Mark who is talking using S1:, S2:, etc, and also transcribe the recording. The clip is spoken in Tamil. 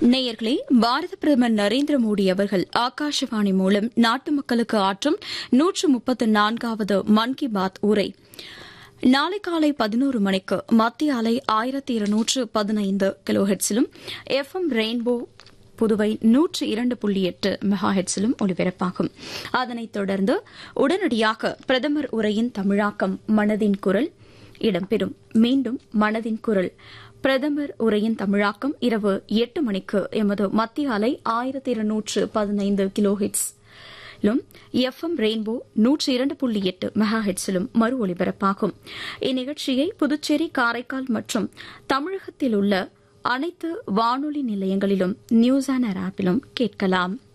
S1: நேயர்களே பாரத பிரதமர் நரேந்திர மோடி அவர்கள் ஆகாஷவாணி மூலம் நாட்டு மக்களுக்கு ஆற்றும் நூற்று முப்பத்து நான்காவது மன் கி பாத் உரை நாளை காலை பதினோரு மணிக்கு மத்திய அலை ஆயிரத்தி இருநூற்று பதினைந்து கிலோஹெட்ஸிலும் எஃப் எம் ரெயின்போ புதுவை நூற்று இரண்டு புள்ளி எட்டு மெகா ஹெட்ஸிலும் ஒலிபரப்பாகும் அதனைத் தொடர்ந்து உடனடியாக பிரதமர் உரையின் தமிழாக்கம் மனதின் குரல் இடம்பெறும் மீண்டும் மனதின் குரல் பிரதமர் உரையின் தமிழாக்கம் இரவு எட்டு மணிக்கு எமது மத்திய அலை ஆயிரத்தி இருநூற்று பதினைந்து கிலோஹெட்ஸ் எஃப் எம் ரெயின்போ நூற்றி இரண்டு புள்ளி எட்டு மெகா ஹெட்ஸிலும் மறு ஒலிபரப்பாகும் இந்நிகழ்ச்சியை புதுச்சேரி காரைக்கால் மற்றும் தமிழகத்தில் உள்ள அனைத்து வானொலி நிலையங்களிலும் நியூஸ் ஆன் ஏர் ஆப்பிலும் கேட்கலாம்